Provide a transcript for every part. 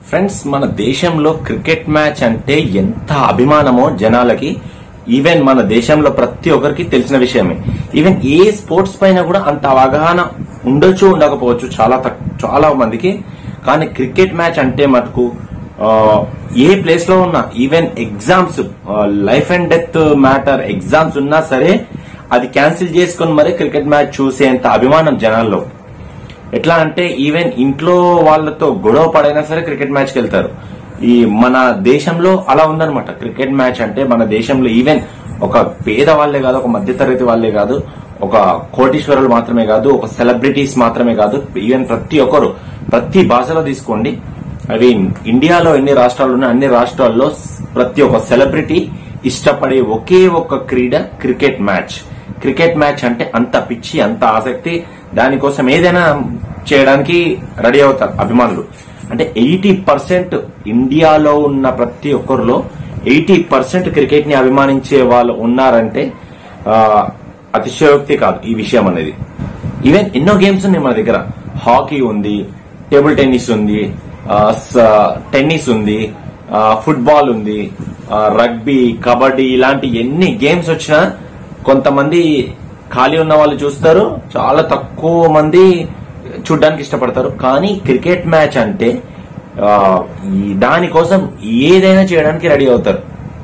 friends మన దేశంలో cricket match అంటే ఎంత అభిమానమో జనాలకి ఈవెన్ మన దేశంలో ప్రతి ఒక్కరికి తెలిసిన విషయమే ఈవెన్ ఏ స్పోర్ట్స్ పైన కూడా అంత అవగాహన ఉండొచ్చు ఉండకపోవచ్చు చాలా తక్- చాలా మందికి కానీ క్రికెట్ మ్యాచ్ అంటే మటుకు ఆ, ఏ ప్లేస్ లో ఉన్నా even exams life and death matter exams ఉన్నా సరే అది క్యాన్సిల్ చేసుకొని మరీ క్రికెట్ మ్యాచ్ చూసేంత అభిమానం జనాల్లో ఎట్లా అంటే ఈవెన్ ఇంట్లో వాళ్ళతో గొడవ పడైనా సరే క్రికెట్ మ్యాచ్ కి వెళ్తారు ఈ మన దేశంలో అలా ఉందన్నమాట క్రికెట్ మ్యాచ్ అంటే మన దేశంలో ఈవెన్ ఒక పేద వాళ్ళే కాదు ఒక మధ్యతరగతి వాళ్ళే కాదు ఒక కోటీశ్వరులు మాత్రమే కాదు ఒక సెలబ్రిటీస్ మాత్రమే కాదు ఈవెన్ ప్రతి ఒక్కరు ప్రతి భాషలో తీసుకోండి అవి ఇండియాలో ఎన్ని రాష్ట్రాలు ఉన్నాయి అన్ని రాష్ట్రాల్లో ప్రతి ఒక్క సెలబ్రిటీ ఇష్టపడే ఒకే ఒక్క క్రీడ క్రికెట్ మ్యాచ్ క్రికెట్ మ్యాచ్ అంటే అంత పిచ్చి అంత ఆసక్తి దానికోసం ఏదైనా చేయడానికి రెడీ అవుతారు అభిమానులు అంటే ఎయిటీ పర్సెంట్ ఇండియాలో ఉన్న ప్రతి ఒక్కరిలో ఎయిటీ పర్సెంట్ క్రికెట్ ని అభిమానించే వాళ్ళు ఉన్నారంటే ఆ, అతిశయోక్తి కాదు ఈ విషయం అనేది ఈవెన్ ఎన్నో గేమ్స్ ఉన్నాయి మన దగ్గర హాకీ ఉంది టేబుల్ టెన్నిస్ ఉంది ఆ, స- టెన్నిస్ ఉంది ఆ, ఫుట్బాల్ ఉంది ఆ, రగ్బీ కబడ్డీ ఇలాంటి ఎన్ని గేమ్స్ వచ్చినా కొంతమంది ఖాళీ ఉన్న వాళ్ళు చూస్తారు చాలా తక్కువ మంది చూడడానికి ఇష్టపడతారు కానీ క్రికెట్ మ్యాచ్ అంటే ఆ, ఈ దానికోసం ఏదైనా చేయడానికి రెడీ అవుతారు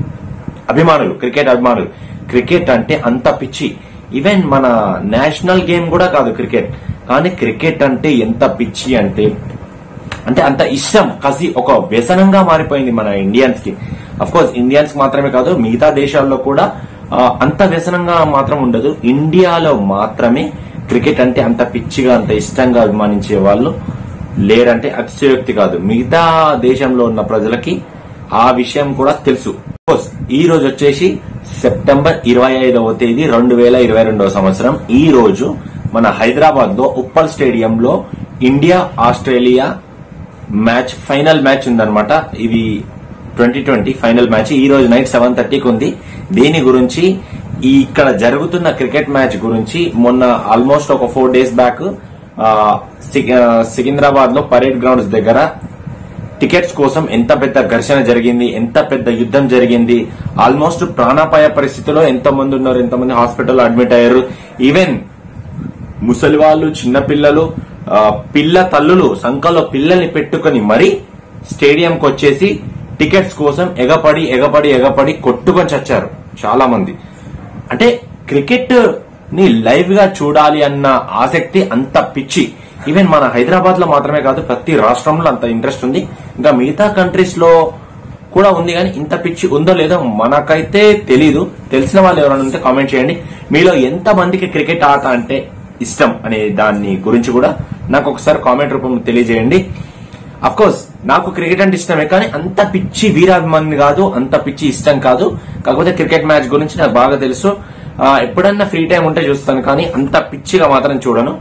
అభిమానులు క్రికెట్ అభిమానులు క్రికెట్ అంటే అంత పిచ్చి ఈవెన్ మన నేషనల్ గేమ్ కూడా కాదు క్రికెట్ కానీ క్రికెట్ అంటే ఎంత పిచ్చి అంటే అంటే అంత ఇష్టం కసి ఒక వ్యసనంగా మారిపోయింది మన ఇండియన్స్ కి అఫ్ కోర్స్ ఇండియన్స్ కి మాత్రమే కాదు మిగతా దేశాల్లో కూడా ఆ, అంత వ్యసనంగా మాత్రం ఉండదు ఇండియాలో మాత్రమే క్రికెట్ అంటే అంత పిచ్చిగా అంత ఇష్టంగా అభిమానించే వాళ్ళు లేరంటే అతిశయోక్తి కాదు మిగతా దేశంలో ఉన్న ప్రజలకి ఆ విషయం కూడా తెలుసు కోర్స్ ఈ రోజు వచ్చేసి సెప్టెంబర్ ఇరవై ఐదవ తేదీ రెండు వేల ఇరవై రెండవ సంవత్సరం ఈ రోజు మన హైదరాబాద్ లో ఉప్పల్ స్టేడియంలో India Australia match final match ఉందన్నమాట ఇది ట్వంటీ ట్వంటీ ఫైనల్ మ్యాచ్ ఈ రోజు నైట్ సెవెన్ థర్టీకి ఉంది దీని గురించి ఈ ఇక్కడ జరుగుతున్న క్రికెట్ మ్యాచ్ గురించి మొన్న ఆల్మోస్ట్ ఒక ఫోర్ డేస్ బ్యాక్ సికింద్రాబాద్ లో పరేడ్ గ్రౌండ్స్ దగ్గర టికెట్స్ కోసం ఎంత పెద్ద ఘర్షణ జరిగింది ఎంత పెద్ద యుద్ధం జరిగింది ఆల్మోస్ట్ ప్రాణాపాయ పరిస్థితిలో ఎంత మంది ఉన్నారు ఎంత మంది హాస్పిటల్లో అడ్మిట్ అయ్యారు ఈవెన్ ముసలి వాళ్ళు చిన్న పిల్లలు ఆ, పిల్ల తల్లులు సంఖలో పిల్లల్ని పెట్టుకొని మరీ స్టేడియంకి వచ్చేసి టికెట్స్ కోసం ఎగపడి ఎగపడి ఎగపడి కొట్టుకొని చచ్చారు చాలా మంది అంటే క్రికెట్ ని లైవ్ గా చూడాలి అన్న ఆసక్తి అంత పిచ్చి ఈవెన్ మన హైదరాబాద్ లో మాత్రమే కాదు ప్రతి రాష్ట్రంలో అంత ఇంట్రెస్ట్ ఉంది ఇంకా మిగతా కంట్రీస్ లో కూడా ఉంది కానీ ఇంత పిచ్చి ఉందో లేదో మనకైతే తెలీదు తెలిసిన వాళ్ళు ఎవరైనా ఉంటే కామెంట్ చేయండి మీలో ఎంత మందికి క్రికెట్ ఆట అంటే ఇష్టం అనే దాన్ని గురించి కూడా నాకు ఒకసారి కామెంట్ రూపంలో తెలియజేయండి అఫ్ కోర్స్ నాకు క్రికెట్ అంటే ఇష్టమే కానీ అంత పిచ్చి వీరాభిమాని కాదు అంత పిచ్చి ఇష్టం కాదు కాకపోతే క్రికెట్ మ్యాచ్ గురించి నాకు బాగా తెలుసు ఆ, ఎప్పుడన్నా ఫ్రీ టైం ఉంటే చూస్తాను కానీ అంత పిచ్చిగా మాత్రం చూడను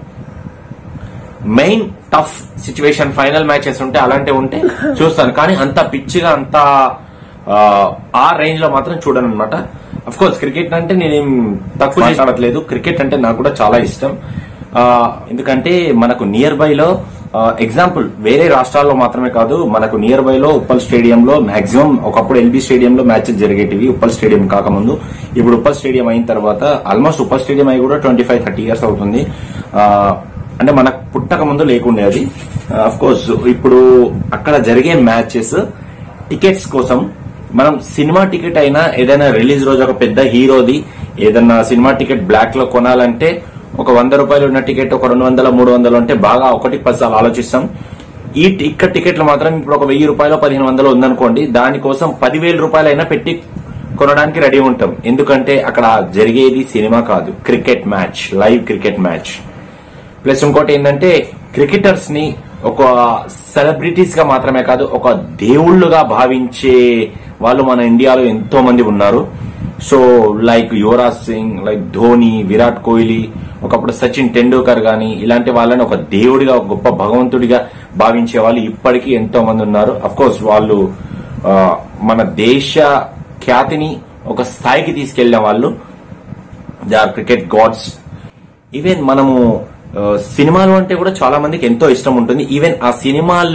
main tough situation final matches ఉంటే అలాంటివి ఉంటే చూస్తాను కానీ అంత పిచ్చిగా అంత ఆ, ఆ రేంజ్ లో మాత్రం చూడను అనమాట అఫ్ కోర్స్ క్రికెట్ అంటే నేనేం తక్కువ మాట్లాడట్లేదు క్రికెట్ అంటే నాకు కూడా చాలా ఇష్టం ఆ, ఎందుకంటే మనకు నియర్ బై లో ఎగ్జాంపుల్ వేరే రాష్ట్రాల్లో మాత్రమే కాదు మనకు నియర్ బై లో ఉప్పల్ స్టేడియం లో మాక్సిమం ఒకప్పుడు ఎల్బీ స్టేడియం లో మ్యాచెస్ జరిగేటివి ఉప్పల్ స్టేడియం కాకముందు ఇప్పుడు ఉప్పల్ స్టేడియం అయిన తర్వాత ఆల్మోస్ట్ ఉప్పల్ స్టేడియం అయి కూడా ట్వంటీ ఫైవ్ థర్టీ ఇయర్స్ అవుతుంది ఆ, అంటే మనకు పుట్టక ముందు లేకుండే అది అఫ్ కోర్స్ ఇప్పుడు అక్కడ జరిగే మ్యాచెస్ టికెట్స్ కోసం మనం సినిమా టికెట్ అయినా ఏదైనా రిలీజ్ రోజు ఒక పెద్ద హీరోది ఏదైనా సినిమా టికెట్ బ్లాక్ లో కొనాలంటే ఒక వంద రూపాయలు ఉన్న టికెట్ ఒక రెండు వందల మూడు వందలు అంటే బాగా ఒకటి పదిసార్లు ఆలోచిస్తాం ఈ టి- ఇక్కడ టికెట్లు మాత్రం ఇప్పుడు ఒక వెయ్యి రూపాయలు పదిహేను వందలు ఉందనుకోండి దానికోసం పదివేల రూపాయలైనా పెట్టి కొనడానికి రెడీ ఉంటాం ఎందుకంటే అక్కడ జరిగేది సినిమా కాదు cricket match live cricket match plus ఇంకోటి ఏంటంటే క్రికెటర్స్ ని ఒక సెలబ్రిటీస్ గా మాత్రమే కాదు ఒక దేవుళ్ళుగా భావించే వాళ్ళు మన ఇండియాలో ఎంతో మంది ఉన్నారు so like Yuvraj Singh like Dhoni Virat Kohli ఒకప్పుడు సచిన్ టెండూల్కర్ గాని ఇలాంటి వాళ్ళని ఒక దేవుడిగా ఒక గొప్ప భగవంతుడిగా భావించే వాళ్ళు ఇప్పటికీ ఎంతో మంది ఉన్నారు అఫ్ కోర్స్ వాళ్ళు ఆ, మన దేశ ఖ్యాతిని ఒక స్థాయికి తీసుకెళ్లిన వాళ్ళు they are cricket gods even మనము ఆ, సినిమాలు అంటే కూడా చాలా మందికి ఎంతో ఇష్టం ఉంటుంది ఈవెన్ ఆ సినిమాల్లో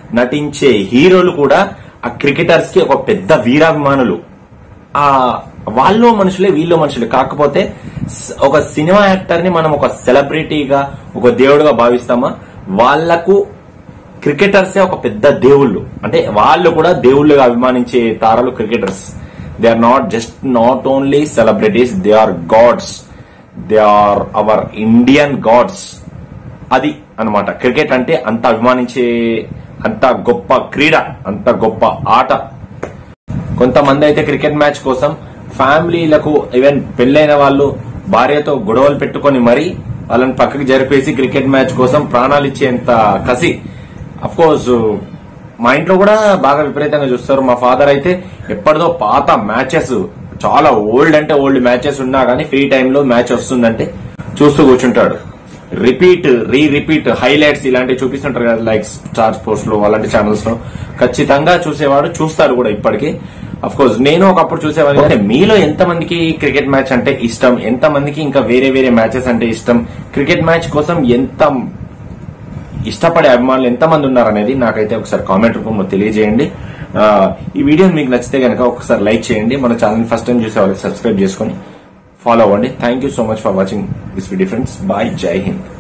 నటించే హీరోలు కూడా ఆ క్రికెటర్స్ కి ఒక పెద్ద వీరాభిమానులు ఆ వాళ్ళు మనుషులే వీళ్ళు మనుషులే కాకపోతే స్- ఒక సినిమా యాక్టర్ ని మనం ఒక సెలబ్రిటీగా ఒక దేవుడుగా భావిస్తామా వాళ్లకు క్రికెటర్సే ఒక పెద్ద దేవుళ్ళు అంటే వాళ్ళు కూడా దేవుళ్ళుగా అభిమానించే తారలు cricketers they are not just not only celebrities they are gods they are our Indian gods అది అన్నమాట క్రికెట్ అంటే అంత అభిమానించే అంత గొప్ప క్రీడ అంత గొప్ప ఆట కొంతమంది అయితే క్రికెట్ మ్యాచ్ కోసం ఫ్యామిలీలకు ఈవెన్ పెళ్ళైన వాళ్ళు భార్యతో గొడవలు పెట్టుకొని మరీ వాళ్ళని పక్కకి జరిపేసి క్రికెట్ మ్యాచ్ కోసం ప్రాణాలు ఇచ్చేంత కసి అఫ్ కోర్స్ మా ఇంట్లో కూడా బాగా విపరీతంగా చూస్తారు మా ఫాదర్ అయితే ఎప్పటిదో పాత మ్యాచెస్ చాలా ఓల్డ్ అంటే ఓల్డ్ మ్యాచెస్ ఉన్నా కానీ ఫ్రీ టైంలో మ్యాచ్ వస్తుందంటే చూస్తూ కూర్చుంటాడు రిపీట్ రీ రిపీట్ హైలైట్స్ ఇలాంటివి చూపిస్తుంటారు కదా లైక్ స్టార్ స్పోర్ట్స్ లో అలాంటి ఛానల్స్ లో ఖచ్చితంగా చూసేవాడు చూస్తారు కూడా ఇప్పటికీ అఫ్ కోర్స్ నేను ఒకప్పుడు చూసేవాడిని అంటే మీలో ఎంత మందికి క్రికెట్ మ్యాచ్ అంటే ఇష్టం ఎంత మందికి ఇంకా వేరే వేరే మ్యాచెస్ అంటే ఇష్టం క్రికెట్ మ్యాచ్ కోసం ఎంత ఇష్టపడే అభిమానులు ఎంతమంది ఉన్నారనేది నాకైతే ఒకసారి కామెంట్ రూపంలో తెలియజేయండి ఆ, ఈ వీడియో మీకు నచ్చితే కనుక ఒకసారి లైక్ చేయండి మన ఛానల్ ఫస్ట్ టైం చూసే వాళ్ళకి సబ్స్క్రైబ్ చేసుకొని ఫాలో అవ్వండి thank you so much for watching this video friends bye Jai Hind